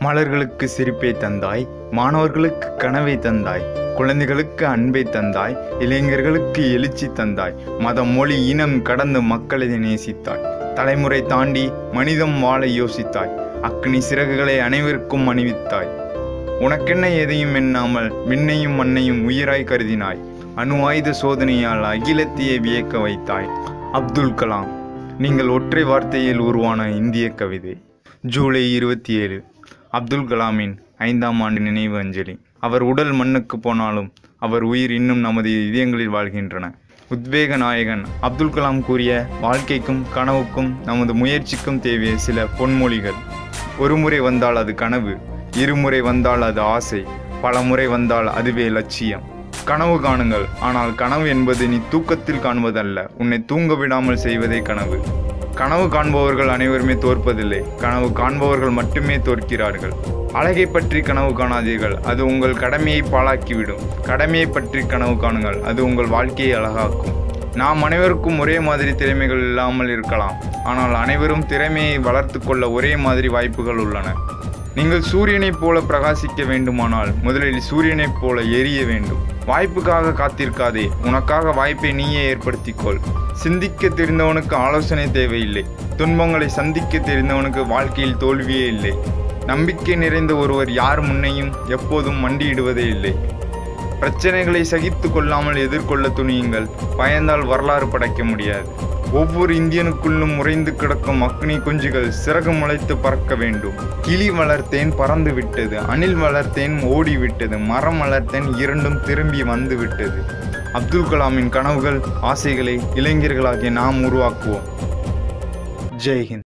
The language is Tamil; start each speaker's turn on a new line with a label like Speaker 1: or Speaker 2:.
Speaker 1: மலர்களுக்கு சிரிப்பை தந்தாய் மாணவர்களுக்கு கனவை தந்தாய் குழந்தைகளுக்கு அன்பை தந்தாய் இளைஞர்களுக்கு எழுச்சி தந்தாய் மதம் மொழி இனம் கடந்து மக்களை நேசித்தாய் தலைமுறை தாண்டி மனிதம் வாழ யோசித்தாய் அக்னி சிறகுகளை அனைவருக்கும் அணிவித்தாய் உனக்கென்ன எதையும் எண்ணாமல் விண்ணையும் மண்ணையும் உயிராய் கருதினாய் அணு ஆயுத சோதனையால் அகிலத்தையே வியக்க வைத்தாய் அப்துல் கலாம் நீங்கள் ஒற்றை வார்த்தையில் உருவான இந்திய கவிதை ஜூலை இருபத்தி ஏழு அப்துல் கலாமின் ஐந்தாம் ஆண்டு நினைவு அஞ்சலி அவர் உடல் மண்ணுக்கு போனாலும் அவர் உயிர் இன்னும் நமது இதயங்களில் வாழ்கின்றன உத்வேக நாயகன் அப்துல் கலாம் கூறிய வாழ்க்கைக்கும் கனவுக்கும் நமது முயற்சிக்கும் தேவைய சில பொன்மொழிகள் ஒரு முறை வந்தால் அது கனவு இருமுறை வந்தால் அது ஆசை பல முறை வந்தால் அதுவே லட்சியம் கனவு காணுங்கள் ஆனால் கனவு என்பது நீ தூக்கத்தில் காண்பதல்ல உன்னை தூங்க விடாமல் செய்வதே கனவு கனவு காண்பவர்கள் அனைவருமே தோற்பதில்லை கனவு காண்பவர்கள் மட்டுமே தோற்கிறார்கள் அழகை பற்றி கனவு காணாதீர்கள் அது உங்கள் கடமையை பாழாக்கிவிடும் கடமையை பற்றி கனவு காணுங்கள் அது உங்கள் வாழ்க்கையை அழகாக்கும் நாம் அனைவருக்கும் ஒரே மாதிரி திறமைகள் இல்லாமல் இருக்கலாம் ஆனால் அனைவரும் திறமையை வளர்த்து கொள்ள ஒரே மாதிரி வாய்ப்புகள் உள்ளன நீங்கள் சூரியனைப் போல பிரகாசிக்க வேண்டுமானால் முதலில் சூரியனைப் போல எரிய வேண்டும் வாய்ப்புக்காக காத்திருக்காதே உனக்காக வாய்ப்பை நீயே ஏற்படுத்திக்கொள் சிந்திக்க தெரிந்தவனுக்கு ஆலோசனை தேவையில்லை துன்பங்களை சந்திக்க தெரிந்தவனுக்கு வாழ்க்கையில் தோல்வியே இல்லை நம்பிக்கை நிறைந்த ஒருவர் யார் முன்னையும் எப்போதும் மண்டியிடுவதே இல்லை பிரச்சனைகளை சகித்து கொள்ளாமல் எதிர்கொள்ள துணியுங்கள் பயந்தால் வரலாறு படைக்க முடியாது ஒவ்வொரு இந்தியனுக்குள்ளும் உறைந்து கிடக்கும் அக்னி குஞ்சுகள் சிறகு முளைத்து பறக்க வேண்டும் கிளி வளர்த்தேன் பறந்து விட்டது அணில் வளர்த்தேன் ஓடி விட்டது மரம் வளர்த்தேன் இரண்டும் திரும்பி வந்து விட்டது அப்துல் கலாமின் கனவுகள் ஆசைகளை இளைஞர்களாகிய நாம் உருவாக்குவோம் ஜெய்ஹிந்த்